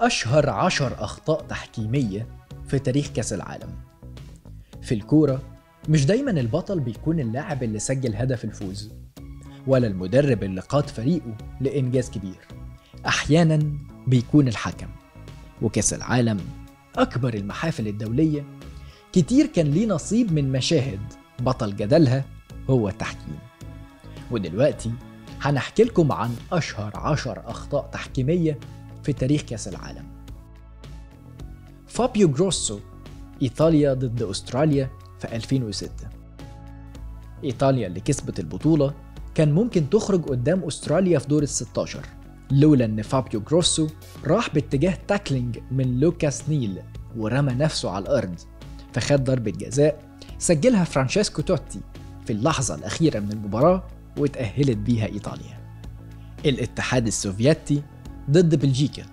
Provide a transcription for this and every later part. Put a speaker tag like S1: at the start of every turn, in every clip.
S1: أشهر عشر أخطاء تحكيمية في تاريخ كأس العالم في الكورة مش دايما البطل بيكون اللاعب اللي سجل هدف الفوز ولا المدرب اللي قاد فريقه لإنجاز كبير أحيانا بيكون الحكم وكأس العالم أكبر المحافل الدولية كتير كان ليه نصيب من مشاهد بطل جدلها هو التحكيم ودلوقتي هنحكي لكم عن أشهر عشر أخطاء تحكيمية في تاريخ كأس العالم فابيو جروسو إيطاليا ضد أستراليا في 2006 إيطاليا اللي كسبت البطولة كان ممكن تخرج قدام أستراليا في دور ال 16 لولا إن فابيو جروسو راح باتجاه تاكلينج من لوكاس نيل ورمى نفسه على الأرض فخد ضربة جزاء سجلها فرانشيسكو توتي في اللحظة الأخيرة من المباراة واتأهلت بيها إيطاليا الاتحاد السوفيتي ضد بلجيكا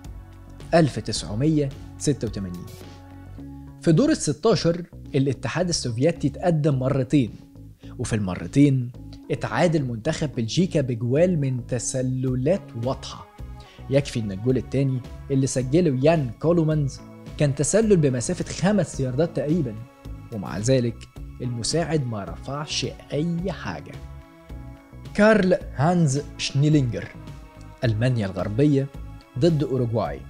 S1: 1986 في دور ال 16 الاتحاد السوفيتي تقدم مرتين وفي المرتين اتعادل منتخب بلجيكا بجوال من تسللات واضحة يكفي ان الجول الثاني اللي سجله يان كولومانز كان تسلل بمسافة خمس ياردات تقريبا ومع ذلك المساعد ما رفعش أي حاجة كارل هانز شنيلينجر ألمانيا الغربية ضد أوروغواي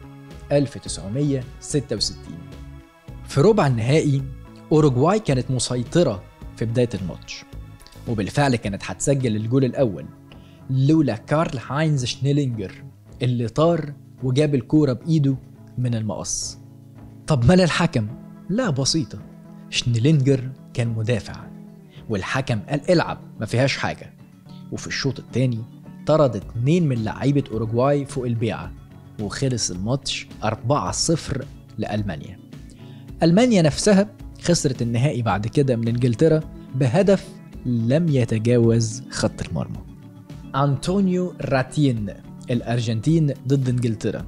S1: 1966 في ربع النهائي أوروغواي كانت مسيطرة في بداية الماتش وبالفعل كانت هتسجل الجول الأول لولا كارل هاينز شنيلينجر اللي طار وجاب الكورة بإيده من المقص طب مال الحكم؟ لا بسيطة شنيلينجر كان مدافع والحكم قال العب ما فيهاش حاجة وفي الشوط الثاني طرد اتنين من لعيبة أوروجواي فوق البيعة وخلص الماتش 4-0 لألمانيا ألمانيا نفسها خسرت النهائي بعد كده من إنجلترا بهدف لم يتجاوز خط المرمى أنطونيو راتين الأرجنتين ضد إنجلترا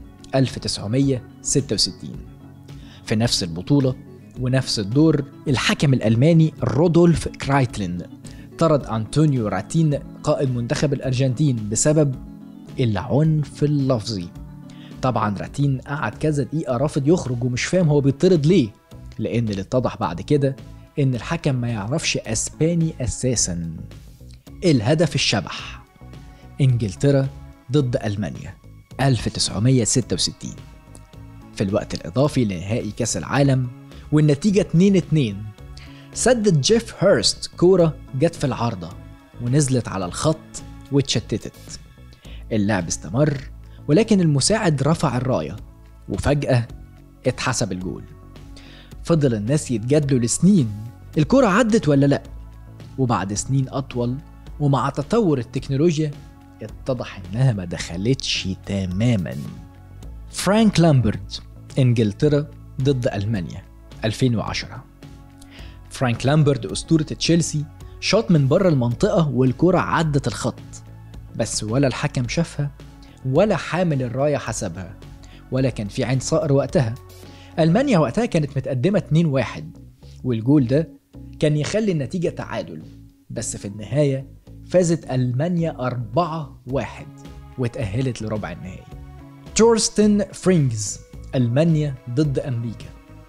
S1: 1966 في نفس البطولة ونفس الدور الحكم الألماني رودولف كرايتلين طرد أنطونيو راتين قائد منتخب الأرجنتين بسبب العنف اللفظي طبعا راتين قعد كذا دقيقة رافض يخرج ومش فاهم هو بيطرد ليه لأن اللي اتضح بعد كده إن الحكم ما يعرفش أسباني أساسا الهدف الشبح إنجلترا ضد ألمانيا 1966 في الوقت الإضافي لنهائي كأس العالم والنتيجة 2-2 سدد جيف هيرست كورة جت في العارضة ونزلت على الخط واتشتتت اللعب استمر ولكن المساعد رفع الراية وفجأة اتحسب الجول فضل الناس يتجادلوا لسنين الكرة عدت ولا لأ وبعد سنين أطول ومع تطور التكنولوجيا اتضح إنها ما دخلتش تماما فرانك لامبرد إنجلترا ضد ألمانيا 2010 فرانك لامبرد أسطورة تشيلسي شاط من بره المنطقة والكرة عدت الخط بس ولا الحكم شافها ولا حامل الراية حسبها ولا كان في عين صقر وقتها ألمانيا وقتها كانت متقدمة 2-1 والجول ده كان يخلي النتيجة تعادل بس في النهاية فازت ألمانيا 4-1 واتأهلت لربع النهائي تورستن فرينجز ألمانيا ضد أمريكا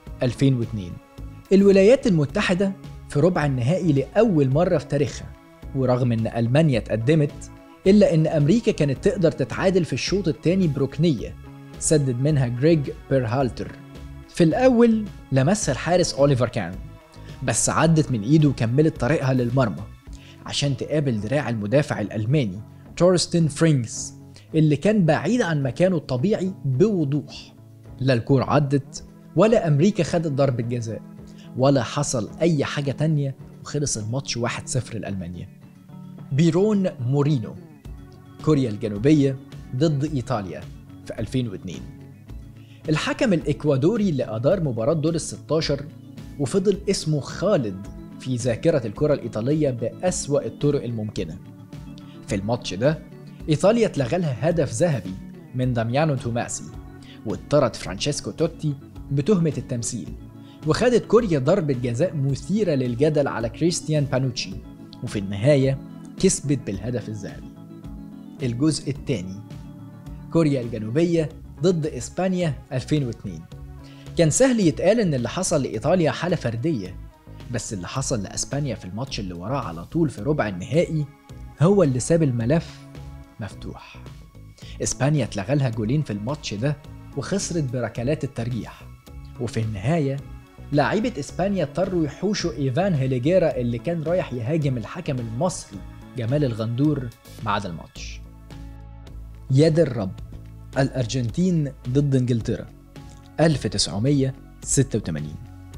S1: 2002 الولايات المتحدة في ربع النهائي لأول مرة في تاريخها ورغم إن ألمانيا اتقدمت إلا إن أمريكا كانت تقدر تتعادل في الشوط الثاني بركنية سدد منها جريج بيرهالتر في الأول لمسها الحارس أوليفر كان بس عدت من إيده وكملت طريقها للمرمى عشان تقابل دراع المدافع الألماني تورستن فرينجز اللي كان بعيد عن مكانه الطبيعي بوضوح لا الكورة عدت ولا أمريكا خدت ضربة جزاء ولا حصل أي حاجة تانية وخلص الماتش 1-0 لألمانيا بيرون مورينو كوريا الجنوبية ضد إيطاليا في 2002 الحكم الإكوادوري اللي أدار مباراة دور ال 16 وفضل اسمه خالد في ذاكرة الكرة الإيطالية بأسوأ الطرق الممكنة في الماتش ده إيطاليا اتلغى لها هدف ذهبي من داميانو توماسي واتطرد فرانشيسكو توتي بتهمة التمثيل وخدت كوريا ضربة جزاء مثيرة للجدل على كريستيان بانوتشي وفي النهاية كسبت بالهدف الذهبي الجزء الثاني كوريا الجنوبية ضد إسبانيا 2002 كان سهل يتقال إن اللي حصل لإيطاليا حالة فردية بس اللي حصل لأسبانيا في الماتش اللي وراه على طول في ربع النهائي هو اللي ساب الملف مفتوح إسبانيا اتلغى لها جولين في الماتش ده وخسرت بركلات الترجيح وفي النهاية لاعيبة إسبانيا اضطروا يحوشوا إيفان هيليجيرا اللي كان رايح يهاجم الحكم المصري جمال الغندور بعد الماتش يد الرب الأرجنتين ضد إنجلترا 1986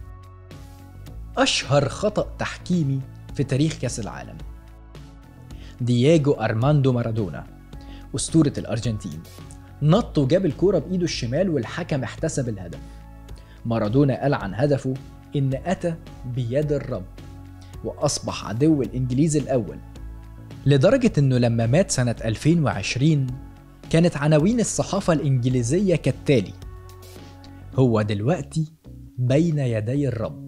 S1: أشهر خطأ تحكيمي في تاريخ كأس العالم دييجو أرماندو مارادونا أسطورة الأرجنتين نط وجاب الكورة بإيده الشمال والحكم احتسب الهدف مارادونا قال عن هدفه إن أتى بيد الرب وأصبح عدو الإنجليز الأول لدرجة إنه لما مات سنة 2020 كانت عناوين الصحافة الإنجليزية كالتالي هو دلوقتي بين يدي الرب